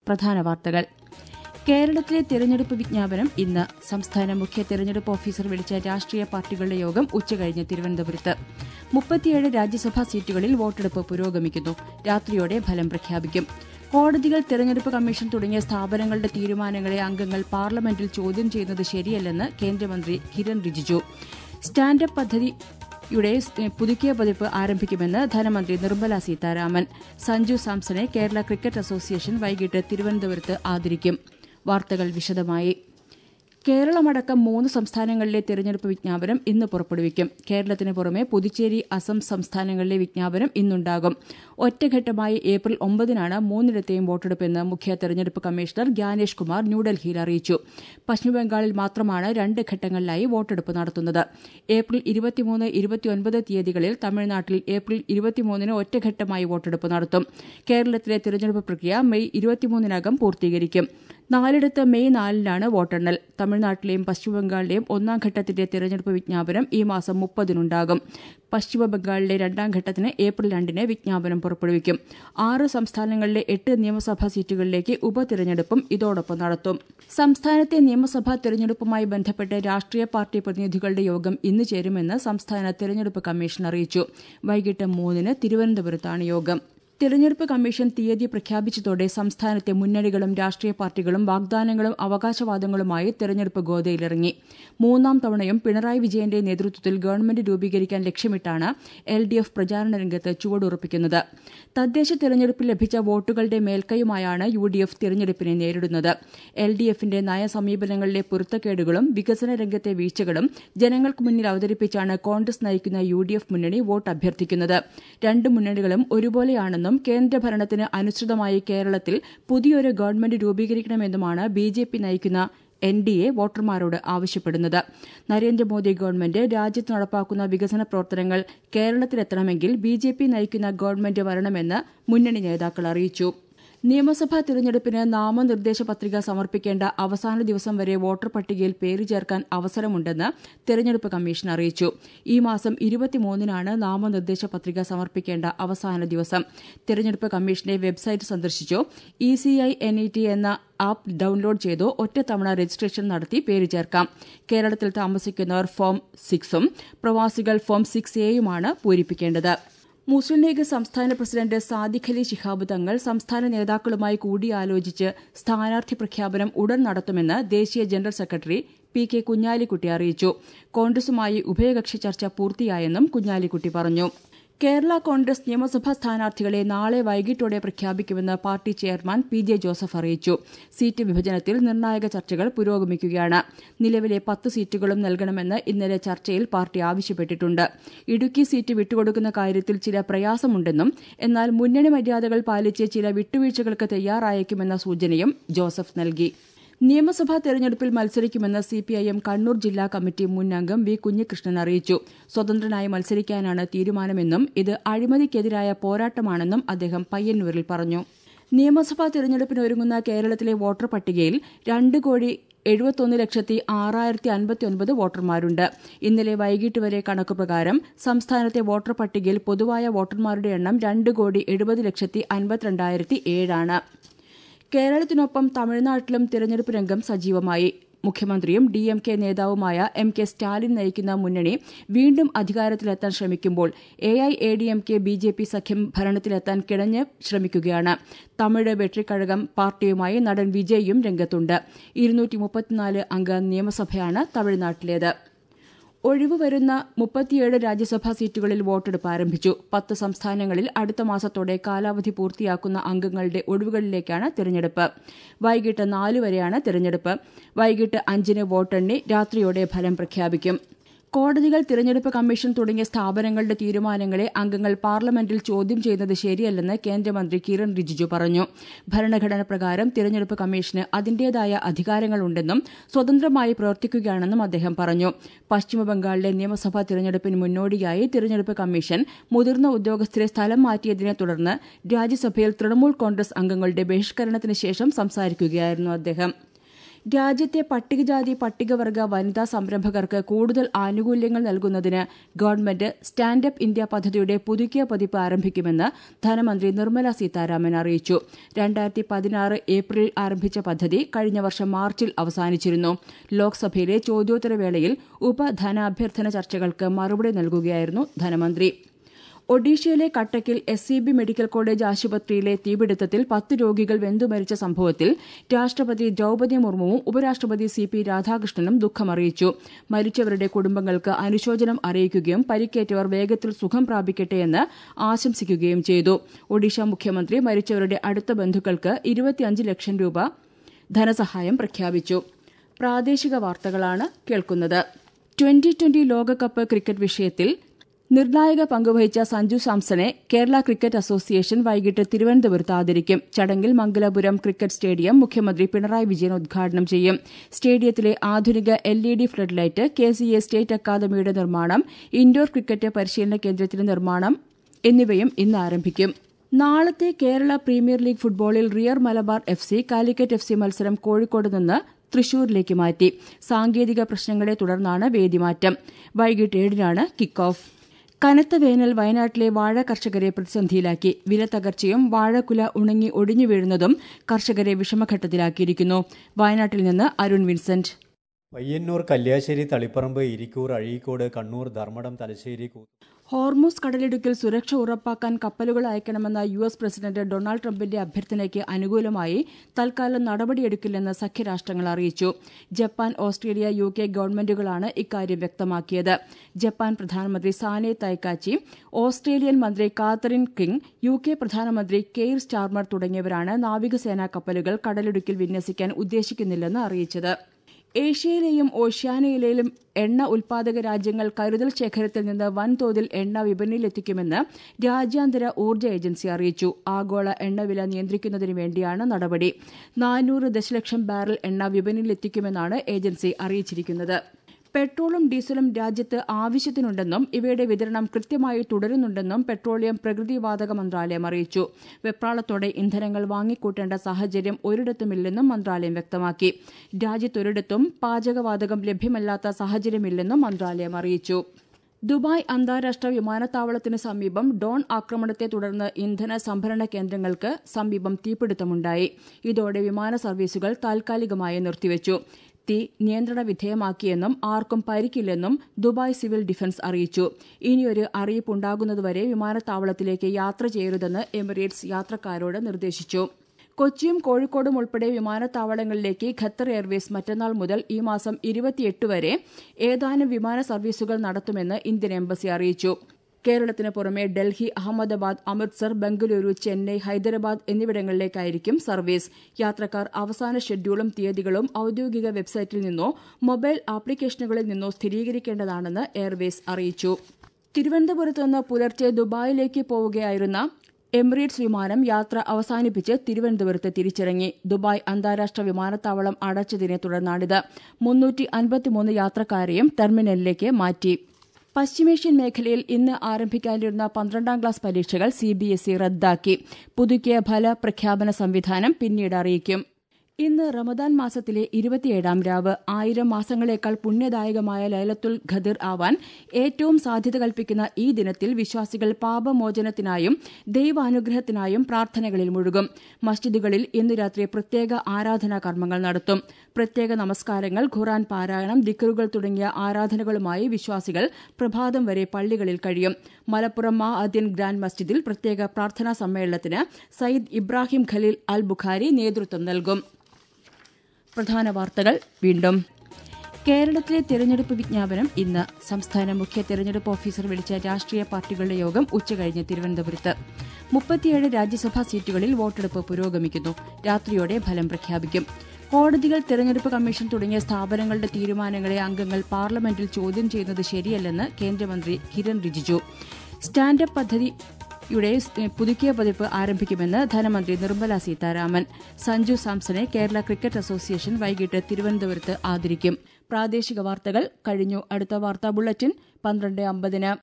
പ്രധാന വാർത്തകൾ കേരളത്തിലെ തെരഞ്ഞെടുപ്പ് വിജ്ഞാപനം ഇന്ന് സംസ്ഥാന മുഖ്യ തെരഞ്ഞെടുപ്പ് ഓഫീസർ വിളിച്ച രാഷ്ട്രീയ പാർട്ടികളുടെ യോഗം ഉച്ചകഴിഞ്ഞ് തിരുവനന്തപുരത്ത് മുപ്പത്തിയേഴ് രാജ്യസഭാ സീറ്റുകളിൽ വോട്ടെടുപ്പ് പുരോഗമിക്കുന്നു രാത്രിയോടെ ഫലം പ്രഖ്യാപിക്കും കോടതികൾ തെരഞ്ഞെടുപ്പ് കമ്മീഷൻ തുടങ്ങിയ സ്ഥാപനങ്ങളുടെ തീരുമാനങ്ങളെ അംഗങ്ങൾ പാർലമെന്റിൽ ചോദ്യം ചെയ്യുന്നത് ശരിയല്ലെന്ന് കേന്ദ്രമന്ത്രി കിരൺ റിജിജു സ്റ്റാൻഡപ്പ് പദ്ധതി യുടെ പുതുക്കിയ പതിപ്പ് ആരംഭിക്കുമെന്ന് ധനമന്ത്രി നിർമ്മല സീതാരാമൻ സഞ്ജു സാംസണെ കേരള ക്രിക്കറ്റ് അസോസിയേഷൻ വൈകിട്ട് തിരുവനന്തപുരത്ത് ആദരിക്കും വാർത്തകൾ വിശദമായി കേരളമടക്കം മൂന്ന് സംസ്ഥാനങ്ങളിലെ തെരഞ്ഞെടുപ്പ് വിജ്ഞാപനം ഇന്ന് പുറപ്പെടുവിക്കും കേരളത്തിന് പുറമെ പുതുച്ചേരി അസം സംസ്ഥാനങ്ങളിലെ വിജ്ഞാപനം ഇന്നുണ്ടാകും ഒറ്റഘട്ടമായി ഏപ്രിൽ ഒമ്പതിനാണ് മൂന്നിടത്തെയും വോട്ടെടുപ്പെന്ന് മുഖ്യ തെരഞ്ഞെടുപ്പ് കമ്മീഷണർ ഗ്യാനേഷ് കുമാർ ന്യൂഡൽഹിയിൽ അറിയിച്ചു പശ്ചിമബംഗാളിൽ മാത്രമാണ് രണ്ട് ഘട്ടങ്ങളിലായി വോട്ടെടുപ്പ് നടത്തുന്നത് ഏപ്രിൽ ഇരുപത്തിമൂന്ന് ഇരുപത്തിയൊൻപത് തീയതികളിൽ തമിഴ്നാട്ടിൽ ഏപ്രിൽ ഇരുപത്തിമൂന്നിന് ഒറ്റഘട്ടമായി വോട്ടെടുപ്പ് നടത്തും കേരളത്തിലെ തെരഞ്ഞെടുപ്പ് പ്രക്രിയ മെയ് ഇരുപത്തിമൂന്നിനകം പൂർത്തീകരിക്കും നാലിടത്ത് മെയ് നാലിനാണ് വോട്ടെണ്ണൽ തമിഴ്നാട്ടിലെയും പശ്ചിമബംഗാളിലെയും ഒന്നാം ഘട്ടത്തിന്റെ തെരഞ്ഞെടുപ്പ് വിജ്ഞാപനം ഈ മാസം മുപ്പതിനുണ്ടാകും പശ്ചിമബംഗാളിലെ രണ്ടാം ഘട്ടത്തിന് ഏപ്രിൽ രണ്ടിന് വിജ്ഞാപനം പുറപ്പെടുവിക്കും ആറ് സംസ്ഥാനങ്ങളിലെ എട്ട് നിയമസഭാ സീറ്റുകളിലേക്ക് ഉപതെരഞ്ഞെടുപ്പും ഇതോടൊപ്പം നടത്തും സംസ്ഥാനത്തെ നിയമസഭാ തെരഞ്ഞെടുപ്പുമായി ബന്ധപ്പെട്ട് രാഷ്ട്രീയ പാർട്ടി പ്രതിനിധികളുടെ യോഗം ഇന്ന് ചേരുമെന്ന് സംസ്ഥാന തെരഞ്ഞെടുപ്പ് കമ്മീഷൻ അറിയിച്ചു വൈകിട്ട് മൂന്നിന് തിരുവനന്തപുരത്താണ് യോഗം തെരഞ്ഞെടുപ്പ് കമ്മീഷൻ തീയതി പ്രഖ്യാപിച്ചതോടെ സംസ്ഥാനത്തെ മുന്നണികളും രാഷ്ട്രീയ പാർട്ടികളും വാഗ്ദാനങ്ങളും അവകാശവാദങ്ങളുമായി തെരഞ്ഞെടുപ്പ് ഗോതയിലിറങ്ങി മൂന്നാം തവണയും പിണറായി വിജയന്റെ നേതൃത്വത്തിൽ ഗവൺമെന്റ് രൂപീകരിക്കാൻ ലക്ഷ്യമിട്ടാണ് എൽ ഡി എഫ് പ്രചാരണ രംഗത്ത് ചുവടുറപ്പിക്കുന്നത് തദ്ദേശ തെരഞ്ഞെടുപ്പിൽ ലഭിച്ച വോട്ടുകളുടെ മേൽക്കൈയുമായാണ് യു ഡി എഫ് തെരഞ്ഞെടുപ്പിനെ നേരിടുന്നത് എൽ ഡി എഫിന്റെ നയസമീപനങ്ങളിലെ പൊരുത്തക്കേടുകളും വികസന രംഗത്തെ വീഴ്ചകളും ജനങ്ങൾക്ക് മുന്നിൽ അവതരിപ്പിച്ചാണ് കോൺഗ്രസ് നയിക്കുന്ന യു ഡി എഫ് മുന്നണി വോട്ട് അഭ്യർത്ഥിക്കുന്നത് രണ്ട് മുന്നണികളും ഒരുപോലെയാണെന്നും എന്നും കേന്ദ്രഭരണത്തിന് അനുസൃതമായി കേരളത്തിൽ പുതിയൊരു ഗവൺമെന്റ് രൂപീകരിക്കണമെന്നുമാണ് ബി ജെ പി നയിക്കുന്ന എൻ ഡി എ വോട്ടർമാരോട് ആവശ്യപ്പെടുന്നത് നരേന്ദ്രമോദി ഗവൺമെന്റ് രാജ്യത്ത് നടപ്പാക്കുന്ന വികസന പ്രവർത്തനങ്ങൾ കേരളത്തിലെത്തണമെങ്കിൽ ബി ജെ പി നയിക്കുന്ന ഗവൺമെന്റ് വരണമെന്ന് മുന്നണി നേതാക്കൾ അറിയിച്ചു നിയമസഭാ തിരഞ്ഞെടുപ്പിന് നാമനിർദ്ദേശ പത്രിക സമർപ്പിക്കേണ്ട അവസാന ദിവസം വരെ വോട്ടർ പട്ടികയിൽ പേര് ചേർക്കാൻ അവസരമുണ്ടെന്ന് തെരഞ്ഞെടുപ്പ് കമ്മീഷൻ അറിയിച്ചു ഈ മാസം ഇരുപത്തിമൂന്നിനാണ് നാമനിർദ്ദേശ പത്രിക സമർപ്പിക്കേണ്ട അവസാന ദിവസം തെരഞ്ഞെടുപ്പ് കമ്മീഷന്റെ വെബ്സൈറ്റ് സന്ദർശിച്ചോ E C I N E T എന്ന ആപ്പ് ഡൌൺലോഡ് ചെയ്തോ ഒറ്റത്തവണ രജിസ്ട്രേഷൻ നടത്തി പേര് ചേർക്കാം കേരളത്തിൽ താമസിക്കുന്നവർ ഫോം സിക്സും പ്രവാസികൾ ഫോം സിക്സ് എയുമാണ് പൂരിപ്പിക്കേണ്ടത് മുസ്ലിം ലീഗ് സംസ്ഥാന പ്രസിഡന്റ് സാദിഖ് അലി ശിഹാബ് തങ്ങൾ സംസ്ഥാന നേതാക്കളുമായി കൂടിയാലോചിച്ച് സ്ഥാനാർത്ഥി പ്രഖ്യാപനം ഉടൻ നടത്തുമെന്ന് ദേശീയ general secretary P K Kunhalikutty അറിയിച്ചു കോൺഗ്രസുമായി ഉഭയകക്ഷി ചർച്ച പൂർത്തിയായെന്നും കുഞ്ഞാലിക്കുട്ടി പറഞ്ഞു കേരള കോൺഗ്രസ് നിയമസഭാ സ്ഥാനാർത്ഥികളെ നാളെ വൈകിട്ടോടെ പ്രഖ്യാപിക്കുമെന്ന് party chairman P J Joseph അറിയിച്ചു സീറ്റ് വിഭജനത്തിൽ നിർണായക ചർച്ചകൾ പുരോഗമിക്കുകയാണ് നിലവിലെ പത്ത് സീറ്റുകളും നൽകണമെന്ന് ഇന്നലെ ചർച്ചയിൽ പാർട്ടി ആവശ്യപ്പെട്ടിട്ടുണ്ട് ഇടുക്കി സീറ്റ് വിട്ടുകൊടുക്കുന്ന കാര്യത്തിൽ ചില പ്രയാസമുണ്ടെന്നും എന്നാൽ മുന്നണി മര്യാദകൾ പാലിച്ച് ചില വിട്ടുവീഴ്ചകൾക്ക് തയ്യാറായേക്കുമെന്ന സൂചനയും ജോസഫ് നൽകി നിയമസഭാ തെരഞ്ഞെടുപ്പിൽ മത്സരിക്കുമെന്ന് സിപിഐഎം കണ്ണൂർ ജില്ലാ കമ്മിറ്റി മുൻ അംഗം വി കുഞ്ഞികൃഷ്ണൻ അറിയിച്ചു സ്വതന്ത്രനായി മത്സരിക്കാനാണ് തീരുമാനമെന്നും ഇത് അഴിമതിക്കെതിരായ പോരാട്ടമാണെന്നും അദ്ദേഹം പയ്യന്നൂരിൽ പറഞ്ഞു നിയമസഭാ തെരഞ്ഞെടുപ്പിന് ഒരുങ്ങുന്ന കേരളത്തിലെ വോട്ടർ പട്ടികയിൽ രണ്ട് കോടി എഴുപത്തൊന്ന് ലക്ഷത്തി ആറായിരത്തി അൻപത്തിയൊൻപത് വോട്ടർമാരുണ്ട് ഇന്നലെ വൈകിട്ട് വരെ കണക്ക് പ്രകാരം സംസ്ഥാനത്തെ വോട്ടർ പട്ടികയിൽ പൊതുവായ വോട്ടർമാരുടെ എണ്ണം രണ്ട് കോടി എഴുപത് ലക്ഷത്തി അൻപത്തിരണ്ടായിരത്തി ഏഴാണ് കേരളത്തിനൊപ്പം തമിഴ്നാട്ടിലും തിരഞ്ഞെടുപ്പ് രംഗം സജീവമായി മുഖ്യമന്ത്രിയും ഡി എം കെ നേതാവുമായ എം കെ സ്റ്റാലിൻ നയിക്കുന്ന മുന്നണി വീണ്ടും അധികാരത്തിലെത്താൻ ശ്രമിക്കുമ്പോൾ A I A D M K B J P സഖ്യം ഭരണത്തിലെത്താൻ കിടഞ്ഞ് ശ്രമിക്കുകയാണ് തമിഴ് വെട്രിക്കഴകം പാർട്ടിയുമായി നടൻ വിജയും രംഗത്തുണ്ട് ഇരുന്നൂറ്റി മുപ്പത്തിനാല് അംഗ നിയമസഭയാണ് തമിഴ്നാട്ടിലേത് ഒഴിവ് വരുന്ന മുപ്പത്തിയേഴ് രാജ്യസഭാ സീറ്റുകളിൽ വോട്ടെടുപ്പ് ആരംഭിച്ചു പത്ത് സംസ്ഥാനങ്ങളിൽ അടുത്ത മാസത്തോടെ കാലാവധി പൂർത്തിയാക്കുന്ന അംഗങ്ങളുടെ ഒഴിവുകളിലേക്കാണ് തിരഞ്ഞെടുപ്പ് വൈകിട്ട് നാല് വരെയാണ് തിരഞ്ഞെടുപ്പ് വൈകിട്ട് അഞ്ചിന് വോട്ടെണ്ണി രാത്രിയോടെ ഫലം പ്രഖ്യാപിക്കും കോടതികൾ തിരഞ്ഞെടുപ്പ് കമ്മീഷൻ തുടങ്ങിയ സ്ഥാപനങ്ങളുടെ തീരുമാനങ്ങളെ അംഗങ്ങൾ പാർലമെന്റിൽ ചോദ്യം ചെയ്യുന്നത് ശരിയല്ലെന്ന് കേന്ദ്രമന്ത്രി കിരൺ റിജിജു പറഞ്ഞു ഭരണഘടന പ്രകാരം തിരഞ്ഞെടുപ്പ് കമ്മീഷന് അതിന്റേതായ അധികാരങ്ങളുണ്ടെന്നും സ്വതന്ത്രമായി പ്രവർത്തിക്കുകയാണെന്നും അദ്ദേഹം പറഞ്ഞു പശ്ചിമബംഗാളിലെ നിയമസഭാ തിരഞ്ഞെടുപ്പിന് മുന്നോടിയായി തിരഞ്ഞെടുപ്പ് കമ്മീഷൻ മുതിർന്ന ഉദ്യോഗസ്ഥരെ സ്ഥലം മാറ്റിയതിനെ തുടർന്ന് രാജ്യസഭയിൽ തൃണമൂൽ കോൺഗ്രസ് അംഗങ്ങളുടെ ബഹിഷ്കരണത്തിന് ശേഷം സംസാരിക്കുകയായിരുന്നു അദ്ദേഹം രാജ്യത്തെ പട്ടികജാതി പട്ടികവർഗ വനിതാ സംരംഭകർക്ക് കൂടുതൽ ആനുകൂല്യങ്ങൾ നൽകുന്നതിന് ഗവൺമെന്റ് സ്റ്റാൻഡപ്പ് ഇന്ത്യ പദ്ധതിയുടെ പുതുക്കിയ പതിപ്പ് ആരംഭിക്കുമെന്ന് ധനമന്ത്രി നിർമ്മല സീതാരാമൻ അറിയിച്ചു രണ്ടായിരത്തി പതിനാറ് ഏപ്രിലിൽ ആരംഭിച്ച പദ്ധതി കഴിഞ്ഞ വർഷം മാർച്ചിൽ അവസാനിച്ചിരുന്നു ലോക്സഭയിലെ ചോദ്യോത്തരവേളയിൽ ഉപധനാഭ്യർത്ഥന ചർച്ചകൾക്ക് മറുപടി നൽകുകയായിരുന്നു ധനമന്ത്രി ഒഡീഷയിലെ കട്ടക്കിൽ S C B medical college ആശുപത്രിയിലെ തീപിടുത്തത്തിൽ പത്ത് രോഗികൾ വെന്തുമരിച്ച സംഭവത്തിൽ രാഷ്ട്രപതി ദ്രൌപദി മുർമുവും ഉപരാഷ്ട്രപതി സി പി രാധാകൃഷ്ണനും ദുഃഖമറിയിച്ചു മരിച്ചവരുടെ കുടുംബങ്ങൾക്ക് അനുശോചനം അറിയിക്കുകയും പരിക്കേറ്റവർ വേഗത്തിൽ സുഖം പ്രാപിക്കട്ടെയെന്ന് ആശംസിക്കുകയും ചെയ്തു ഒഡീഷ മുഖ്യമന്ത്രി മരിച്ചവരുടെ അടുത്ത ബന്ധുക്കൾക്ക് ഇരുപത്തിയഞ്ച് ലക്ഷം രൂപ ധനസഹായം പ്രഖ്യാപിച്ചു പ്രാദേശിക വാർത്തകളാണ് കേൾക്കുന്നത് ട്വന്റി ട്വന്റി ലോകകപ്പ് ക്രിക്കറ്റ് വിഷയത്തിൽ നിർണായക പങ്കുവഹിച്ച സഞ്ജു സാംസണെ കേരള ക്രിക്കറ്റ് അസോസിയേഷൻ വൈകിട്ട് തിരുവനന്തപുരത്ത് ആദരിക്കും ചടങ്ങിൽ മംഗലപുരം ക്രിക്കറ്റ് സ്റ്റേഡിയം മുഖ്യമന്ത്രി പിണറായി വിജയൻ ഉദ്ഘാടനം ചെയ്യും സ്റ്റേഡിയത്തിലെ ആധുനിക L E D flood light K C A state അക്കാദമിയുടെ നിർമ്മാണം ഇൻഡോർ ക്രിക്കറ്റ് പരിശീലന കേന്ദ്രത്തിന്റെ നിർമ്മാണം എന്നിവയും ഇന്ന് ആരംഭിക്കും നാളത്തെ കേരള പ്രീമിയർ ലീഗ് ഫുട്ബോളിൽ റിയർ Malabar F C Calicut F C മത്സരം കോഴിക്കോട് നിന്ന് തൃശൂരിലേക്ക് മാറ്റി സാങ്കേതിക പ്രശ്നങ്ങളെ തുടർന്നാണ് വേദിമാറ്റം വൈകിട്ട് ഏഴിനാണ് കിക്ക് ഓഫ് കനത്ത വേനൽ വയനാട്ടിലെ വാഴ കർഷകരെ പ്രതിസന്ധിയിലാക്കി വില തകർച്ചയും വാഴക്കുല ഉണങ്ങി ഒടിഞ്ഞു വീഴുന്നതും കർഷകരെ വിഷമഘട്ടത്തിലാക്കിയിരിക്കുന്നു വയനാട്ടിൽ നിന്ന് അരുൺ വിൻസെന്റ് പയ്യന്നൂർ കല്യാശ്ശേരി തളിപ്പറമ്പ് ഇരിക്കൂർ അഴീക്കോട് കണ്ണൂർ ധർമ്മടം തലശ്ശേരി ഹോർമൂസ് കടലിടുക്കിൽ സുരക്ഷ ഉറപ്പാക്കാൻ കപ്പലുകൾ അയക്കണമെന്ന യു എസ് പ്രസിഡന്റ് ഡൊണാൾഡ് ട്രംപിന്റെ അഭ്യർത്ഥനയ്ക്ക് അനുകൂലമായി തൽക്കാലം നടപടിയെടുക്കില്ലെന്ന് സഖ്യരാഷ്ട്രങ്ങൾ അറിയിച്ചു ജപ്പാൻ ഓസ്ട്രേലിയ യു കെ ഗവൺമെന്റുകളാണ് ഇക്കാര്യം വ്യക്തമാക്കിയത് ജപ്പാൻ പ്രധാനമന്ത്രി സാനെ തൈക്കാച്ചി ഓസ്ട്രേലിയൻ മന്ത്രി കാത്തറിൻ കിങ് യു കെ പ്രധാനമന്ത്രി കെയ്ർ സ്റ്റാർമർ തുടങ്ങിയവരാണ് നാവികസേനാ കപ്പലുകൾ കടലിടുക്കിൽ വിന്യസിക്കാൻ ഉദ്ദേശിക്കുന്നില്ലെന്ന് അറിയിച്ചത് ഏഷ്യയിലെയും ഓഷ്യാനയിലെയും എണ്ണ ഉൽപാദക രാജ്യങ്ങൾ കരുതൽ ശേഖരത്തിൽ നിന്ന് വൻതോതിൽ എണ്ണ വിപണിയിലെത്തിക്കുമെന്ന് രാജ്യാന്തര ഊർജ്ജ ഏജൻസി അറിയിച്ചു ആഗോള എണ്ണവില നിയന്ത്രിക്കുന്നതിന് വേണ്ടിയാണ് നടപടി നാനൂറ് ദശലക്ഷം ബാരൽ എണ്ണ വിപണിയിലെത്തിക്കുമെന്നാണ് ഏജൻസി അറിയിച്ചിരിക്കുന്നത് പെട്രോളും ഡീസലും രാജ്യത്ത് ആവശ്യത്തിനുണ്ടെന്നും ഇവയുടെ വിതരണം കൃത്യമായി തുടരുന്നുണ്ടെന്നും പെട്രോളിയം പ്രകൃതിവാതക മന്ത്രാലയം അറിയിച്ചു വെപ്രാളത്തോടെ ഇന്ധനങ്ങൾ വാങ്ങിക്കൂട്ടേണ്ട സാഹചര്യം ഒരിടത്തുമില്ലെന്നും മന്ത്രാലയം വ്യക്തമാക്കി രാജ്യത്തൊരിടത്തും പാചകവാതകം ലഭ്യമല്ലാത്ത സാഹചര്യമില്ലെന്നും മന്ത്രാലയം അറിയിച്ചു ദുബായ് അന്താരാഷ്ട്ര വിമാനത്താവളത്തിന് സമീപം ഡോൺ ആക്രമണത്തെ തുടർന്ന് ഇന്ധന സംഭരണ കേന്ദ്രങ്ങൾക്ക് സമീപം തീപിടുത്തമുണ്ടായി ഇതോടെ വിമാന സർവീസുകൾ താൽക്കാലികമായി നിർത്തിവച്ചു തീ നിയന്ത്രണ വിധേയമാക്കിയെന്നും ആർക്കും പരിക്കില്ലെന്നും ദുബായ് സിവിൽ ഡിഫൻസ് അറിയിച്ചു ഇനിയൊരു അറിയിപ്പുണ്ടാകുന്നതുവരെ വിമാനത്താവളത്തിലേക്ക് യാത്ര ചെയ്യരുതെന്ന് എമിറേറ്റ്സ് യാത്രക്കാരോട് നിർദ്ദേശിച്ചു കൊച്ചിയും കോഴിക്കോടും ഉൾപ്പെടെ വിമാനത്താവളങ്ങളിലേക്ക് ഖത്തർ എയർവേസ് മറ്റന്നാൾ മുതൽ ഈ മാസം ഇരുപത്തിയെട്ട് വരെ ഏതാനും വിമാന സർവീസുകൾ നടത്തുമെന്ന് ഇന്ത്യൻ എംബസി അറിയിച്ചു കേരളത്തിന് പുറമെ ഡൽഹി അഹമ്മദാബാദ് അമൃത്സർ ബംഗളൂരു ചെന്നൈ ഹൈദരാബാദ് എന്നിവിടങ്ങളിലേക്കായിരിക്കും സർവീസ് യാത്രക്കാർ അവസാന ഷെഡ്യൂളും തീയതികളും ഔദ്യോഗിക വെബ്സൈറ്റിൽ നിന്നോ മൊബൈൽ ആപ്ലിക്കേഷനുകളിൽ നിന്നോ സ്ഥിരീകരിക്കേണ്ടതാണെന്ന് എയർവേസ് അറിയിച്ചു തിരുവനന്തപുരത്ത് നിന്ന് പുലർച്ചെ ദുബായിലേക്ക് പോവുകയായിരുന്ന എമിറേറ്റ്സ് വിമാനം യാത്ര അവസാനിപ്പിച്ച് തിരുവനന്തപുരത്ത് തിരിച്ചിറങ്ങി ദുബായ് അന്താരാഷ്ട്ര വിമാനത്താവളം അടച്ചതിനെ തുടർന്നാണിത് മുന്നൂറ്റി അൻപത്തിമൂന്ന് യാത്രക്കാരെയും ടെർമിനലിലേക്ക് മാറ്റി പശ്ചിമേഷ്യൻ മേഖലയിൽ ഇന്ന് ആരംഭിക്കാനിരുന്ന പന്ത്രണ്ടാം ക്ലാസ് പരീക്ഷകൾ സിബിഎസ്ഇ റദ്ദാക്കി പുതുക്കിയ ഫല പ്രഖ്യാപന സംവിധാനം പിന്നീട് അറിയിക്കും ഇന്ന് റമദാൻ മാസത്തിലെ ഇരുപത്തിയേഴാം രാവ് ആയിരം മാസങ്ങളേക്കാൾ പുണ്യദായകമായ ലൈലത്തുൽ ഖദിർ ആവാൻ ഏറ്റവും സാധ്യത കൽപ്പിക്കുന്ന ഈ ദിനത്തിൽ വിശ്വാസികൾ പാപമോചനത്തിനായും ദൈവാനുഗ്രഹത്തിനായും പ്രാർത്ഥനകളിൽ മുഴുകും മസ്ജിദുകളിൽ ഇന്നു രാത്രി പ്രത്യേക ആരാധനാ കർമ്മങ്ങൾ നടത്തും പ്രത്യേക നമസ്കാരങ്ങൾ ഖുറാൻ പാരായണം ദിക്കറുകൾ തുടങ്ങിയ ആരാധനകളുമായി വിശ്വാസികൾ പ്രഭാതം വരെ പള്ളികളിൽ കഴിയും മലപ്പുറം മാ അദ്യൻ ഗ്രാൻഡ് മസ്ജിദിൽ പ്രത്യേക പ്രാർത്ഥനാ സമ്മേളനത്തിന് സയ്യിദ് ഇബ്രാഹിം ഖലീൽ അൽ ബുഖാരി നേതൃത്വം നൽകും പ്രധാന വാർത്തകൾ വീണ്ടും കേരളത്തിലെ തെരഞ്ഞെടുപ്പ് വിജ്ഞാപനം ഇന്ന് സംസ്ഥാന മുഖ്യ തെരഞ്ഞെടുപ്പ് ഓഫീസർ വിളിച്ച രാഷ്ട്രീയ പാർട്ടികളുടെ യോഗം ഉച്ചകഴിഞ്ഞ് തിരുവനന്തപുരത്ത് മുപ്പത്തിയേഴ് രാജ്യസഭാ സീറ്റുകളിൽ വോട്ടെടുപ്പ് പുരോഗമിക്കുന്നു രാത്രിയോടെ ഫലം പ്രഖ്യാപിക്കും കോടതികൾ തെരഞ്ഞെടുപ്പ് കമ്മീഷൻ തുടങ്ങിയ സ്ഥാപനങ്ങളുടെ തീരുമാനങ്ങളെ അംഗങ്ങൾ പാർലമെന്റിൽ ചോദ്യം ചെയ്യുന്നത് ശരിയല്ലെന്ന് കേന്ദ്രമന്ത്രി കിരൺ റിജിജു സ്റ്റാൻഡപ്പ് പദ്ധതി യുടെ പുതുക്കിയ പതിപ്പ് ആരംഭിക്കുമെന്ന് ധനമന്ത്രി നിർമ്മല സീതാരാമൻ സഞ്ജു സാംസണെ കേരള ക്രിക്കറ്റ് അസോസിയേഷൻ വൈകിട്ട് തിരുവനന്തപുരത്ത് ആദരിക്കും പ്രാദേശിക വാർത്തകൾ കഴിഞ്ഞു അടുത്ത വാർത്താ ബുള്ളറ്റിൻ പന്ത്രണ്ട് അമ്പതിന്